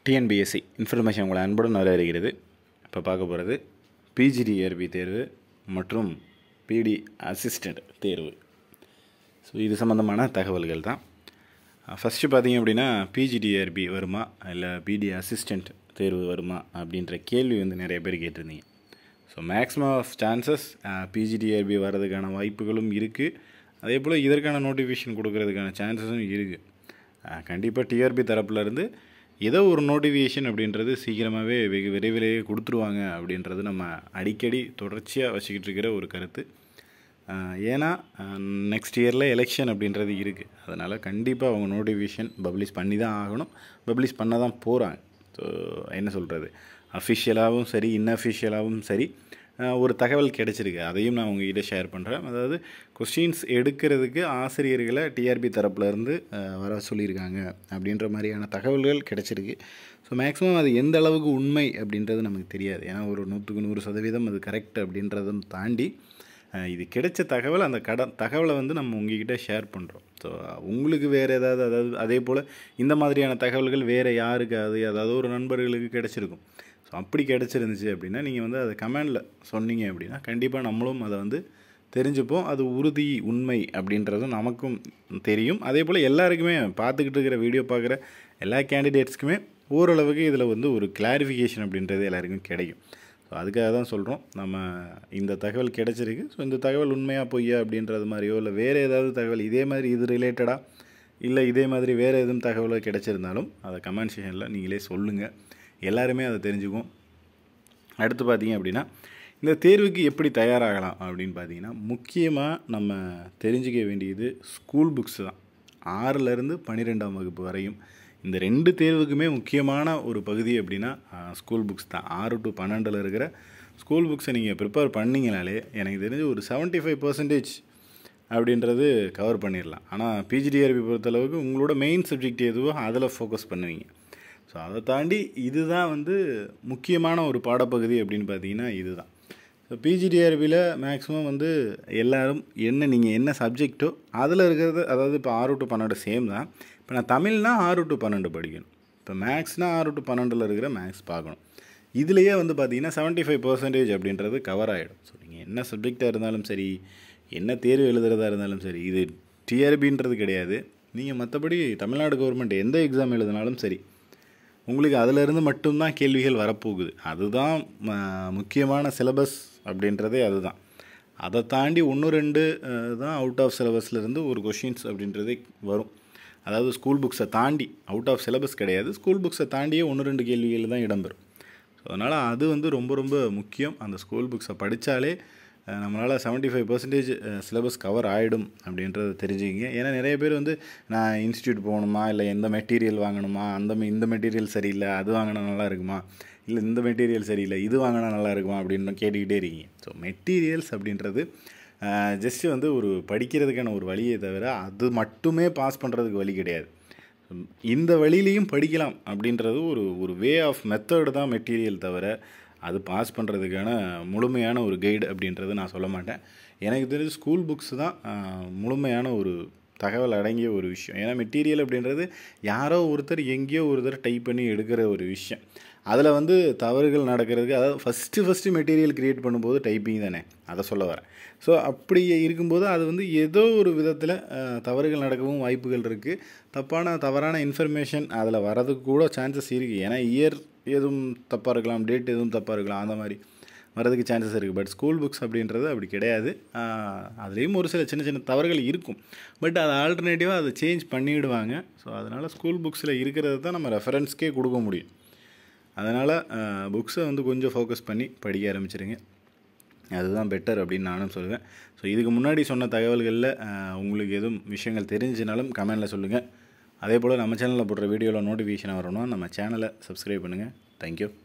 TNPSC information உங்களை அன்புடன் வரவேற்கிறது இப்போ பார்க்க போகிறது பிஜிடிஆர்பி தேர்வு மற்றும் பிடி அசிஸ்டண்ட் தேர்வு ஸோ இது சம்மந்தமான தகவல்கள் தான் ஃபஸ்ட்டு பார்த்தீங்க அப்படின்னா பிஜிடிஆர்பி வருமா இல்லை பிடி அசிஸ்டண்ட் தேர்வு வருமா அப்படின்ற கேள்வி வந்து நிறைய பேர் கேட்டிருந்தீங்க so maximum of chances PGTRB வர்றதுக்கான வாய்ப்புகளும் இருக்குது அதே போல் இதற்கான நோட்டிஃபிகேஷன் கொடுக்கறதுக்கான சான்சஸும் இருக்குது கண்டிப்பாக டிஆர்பி தரப்புலேருந்து ஏதோ ஒரு நோட்டிஃபிகேஷன் அப்படின்றது சீக்கிரமாகவே வெகு விரைவிலேயே கொடுத்துருவாங்க அப்படின்றது நம்ம அடிக்கடி தொடர்ச்சியாக வச்சுக்கிட்டு இருக்கிற ஒரு கருத்து ஆஹ் ஏன்னா நெக்ஸ்ட் இயரில் எலெக்ஷன் அப்படின்றது இருக்குது அதனால் கண்டிப்பாக அவங்க நோட்டிஃபிகேஷன் பப்ளிஷ் பண்ணி தான் ஆகணும் பப்ளிஷ் பண்ண தான் போகிறாங்க ஸோ என்ன சொல்கிறது அஃபிஷியலாகவும் சரி இன்அஃபிஷியலாகவும் சரி ஆஹ் ஒரு தகவல் கிடைச்சிருக்கு அதையும் நான் உங்ககிட்ட ஷேர் பண்ணுறேன் அதாவது கொஸ்டின்ஸ் எடுக்கிறதுக்கு ஆசிரியர்களை டிஆர்பி தரப்புலேருந்து வர சொல்லியிருக்காங்க அப்படின்ற மாதிரியான தகவல்கள் கிடைச்சிருக்கு ஸோ மேக்ஸிமம் அது எந்த அளவுக்கு உண்மை அப்படின்றது நமக்கு தெரியாது ஏன்னா ஒரு நூற்றுக்கு நூறு சதவீதம் அது கரெக்ட் அப்படின்றதும் தாண்டி அஹ் இது கிடைச்ச தகவல் அந்த கட தகவலை வந்து நம்ம உங்ககிட்ட ஷேர் பண்ணுறோம் ஸோ உங்களுக்கு வேறு ஏதாவது அதாவது அதே போல் இந்த மாதிரியான தகவல்கள் வேறு யாருக்காவது அதாவது ஒரு நண்பர்களுக்கு கிடைச்சிருக்கும் ஸோ அப்படி கிடச்சிருந்துச்சு அப்படின்னா நீங்கள் வந்து அதை கமெண்டில் சொன்னீங்க அப்படின்னா கண்டிப்பாக நம்மளும் அதை வந்து தெரிஞ்சுப்போம் அது உறுதி உண்மை அப்படின்றதும் நமக்கும் தெரியும் அதே போல் எல்லாருக்குமே பார்த்துக்கிட்டு இருக்கிற வீடியோ பார்க்குற எல்லா கேண்டிடேட்ஸ்க்குமே ஓரளவுக்கு இதில் வந்து ஒரு கிளாரிஃபிகேஷன் அப்படின்றது எல்லாருக்கும் கிடைக்கும் ஸோ அதுக்காக தான் சொல்கிறோம் நம்ம இந்த தகவல் கிடைச்சிருக்கு ஸோ இந்த தகவல் உண்மையாக பொய்யா அப்படின்றது மாதிரியோ இல்லை வேறு ஏதாவது தகவல் இதே மாதிரி இது ரிலேட்டடாக இல்லை இதே மாதிரி வேறு எதுவும் தகவலோ கிடைச்சிருந்தாலும் அதை கமெண்ட் செக்ஷனில் நீங்களே சொல்லுங்கள் எல்லாருமே அதை தெரிஞ்சுக்குவோம் அடுத்து பார்த்தீங்க அப்படின்னா இந்த தேர்வுக்கு எப்படி தயாராகலாம் அப்படின்னு பார்த்தீங்கன்னா முக்கியமாக நம்ம தெரிஞ்சுக்க வேண்டியது ஸ்கூல் புக்ஸ் தான் ஆறிலிருந்து பன்னிரெண்டாம் வகுப்பு வரையும் இந்த ரெண்டு தேர்வுக்குமே முக்கியமான ஒரு பகுதி அப்படின்னா ஸ்கூல் புக்ஸ் தான் ஆறு டு பன்னெண்டில் இருக்கிற ஸ்கூல் புக்ஸை நீங்கள் ப்ரிப்பேர் பண்ணிங்கனாலே எனக்கு தெரிஞ்சு ஒரு செவன்ட்டி ஃபைவ் பர்சன்டேஜ் அப்படின்றது கவர் பண்ணிடலாம் ஆனால் பிஜிடிஆர்பி பொறுத்தளவுக்கு உங்களோட மெயின் சப்ஜெக்ட் எதுவோ அதில் ஃபோக்கஸ் பண்ணுவீங்க ஸோ அதை தாண்டி இதுதான் வந்து முக்கியமான ஒரு பாடப்பகுதி அப்படின்னு பார்த்தீங்கன்னா இதுதான் ஸோ பிஜிடிஆர்பியில் மேக்ஸிமம் வந்து எல்லோரும் என்ன நீங்கள் என்ன சப்ஜெக்டோ அதில் இருக்கிறது அதாவது இப்போ ஆறு டு பன்னெண்டு சேம் தான் இப்போ நான் தமிழ்னால் ஆறு டு பன்னெண்டு படிக்கணும் இப்போ மேக்ஸ்னால் ஆறு டு பன்னெண்டில் இருக்கிற மேக்ஸ் பார்க்கணும் இதுலேயே வந்து பார்த்தீங்கன்னா செவன்ட்டி ஃபைவ் பர்சன்டேஜ் அப்படின்றது கவர் ஆகிடும் ஸோ நீங்கள் என்ன சப்ஜெக்டாக இருந்தாலும் சரி என்ன தேர்வு எழுதுறதா இருந்தாலும் சரி இது டிஆர்பின்றது கிடையாது நீங்கள் மற்றபடி தமிழ்நாடு கவர்மெண்ட் எந்த எக்ஸாம் எழுதினாலும் சரி உங்களுக்கு அதிலிருந்து மட்டும்தான் கேள்விகள் வரப்போகுது அதுதான் முக்கியமான சிலபஸ் அப்படின்றதே அதுதான் அதை தாண்டி ஒன்று ரெண்டு தான் அவுட் ஆஃப் சிலபஸ்லேருந்து ஒரு கொஷின்ஸ் அப்படின்றதே வரும் அதாவது ஸ்கூல் புக்ஸை தாண்டி அவுட் ஆஃப் சிலபஸ் கிடையாது ஸ்கூல் புக்ஸை தாண்டியே ஒன்று ரெண்டு கேள்விகள் தான் இடம்பெறும் ஸோ அதனால் அது வந்து ரொம்ப ரொம்ப முக்கியம் அந்த ஸ்கூல் புக்ஸை படித்தாலே நம்மளால் seventy five percentage syllabus cover ஆகிடும் அப்படின்றத தெரிஞ்சுக்கிங்க ஏன்னா நிறைய பேர் வந்து நான் இன்ஸ்டியூட் போகணுமா இல்லை எந்த மெட்டீரியல் வாங்கணுமா அந்த இந்த மெட்டீரியல் சரியில்லை அது வாங்கினா நல்லா இருக்குமா இல்லை இந்த மெட்டீரியல் சரியில்லை இது வாங்கினா நல்லா இருக்குமா அப்படின்னு கேட்டுக்கிட்டே இருக்கீங்க ஸோ மெட்டீரியல்ஸ் அப்படின்றது ஜஸ்ட்டு வந்து ஒரு படிக்கிறதுக்கான ஒரு வழியை தவிர அது மட்டுமே பாஸ் பண்ணுறதுக்கு வழி கிடையாது இந்த வழியிலையும் படிக்கலாம் அப்படின்றது ஒரு ஒரு வே ஆஃப் மெத்தடு தான் மெட்டீரியல் தவிர அது பாஸ் பண்ணுறதுக்கான முழுமையான ஒரு கைடு அப்படின்றது நான் சொல்ல மாட்டேன் எனக்கு தெரிஞ்சு ஸ்கூல் புக்ஸ் தான் முழுமையான ஒரு தகவல் அடங்கிய ஒரு விஷயம் ஏன்னா மெட்டீரியல் அப்படின்றது யாரோ ஒருத்தர் எங்கேயோ ஒருத்தர் டைப் பண்ணி எடுக்கிற ஒரு விஷயம் அதில் வந்து தவறுகள் நடக்கிறதுக்கு அதாவது ஃபஸ்ட்டு ஃபஸ்ட்டு மெட்டீரியல் க்ரியேட் பண்ணும்போது டைப்பிங் தானே அதை சொல்ல வரேன் ஸோ அப்படி இருக்கும்போது அது வந்து ஏதோ ஒரு விதத்தில் தவறுகள் நடக்கவும் வாய்ப்புகள் இருக்குது தப்பான தவறான இன்ஃபர்மேஷன் அதில் வரதுக்கு கூட சான்சஸ் இருக்குது ஏன்னா இயர் எதுவும் தப்பாக இருக்கலாம் டேட் எதுவும் தப்பாக இருக்கலாம் அந்த மாதிரி வரதுக்கு சான்சஸ் இருக்குது பட் ஸ்கூல் புக்ஸ் அப்படின்றது அப்படி கிடையாது அதுலேயும் ஒரு சில சின்ன சின்ன தவறுகள் இருக்கும் பட் அதை ஆல்டர்னேட்டிவாக அதை சேஞ்ச் பண்ணிவிடுவாங்க ஸோ அதனால் ஸ்கூல் புக்ஸில் இருக்கிறது தான் நம்ம ரெஃபரன்ஸ்க்கே கொடுக்க முடியும் அதனால் புக்ஸை வந்து கொஞ்சம் ஃபோக்கஸ் பண்ணி படிக்க ஆரம்பிச்சிருங்க அதுதான் பெட்டர் அப்படின்னு நானும் சொல்லுவேன் ஸோ இதுக்கு முன்னாடி சொன்ன தகவல்களில் உங்களுக்கு எதுவும் விஷயங்கள் தெரிஞ்சுனாலும் கமெண்டில் சொல்லுங்கள் அதே போல் நம்ம சேனலில் போடுற வீடியோவில் நோட்டிஃபிகேஷன் வரணும் நம்ம சேனலை சப்ஸ்கிரைப் பண்ணுங்கள் தேங்க்யூ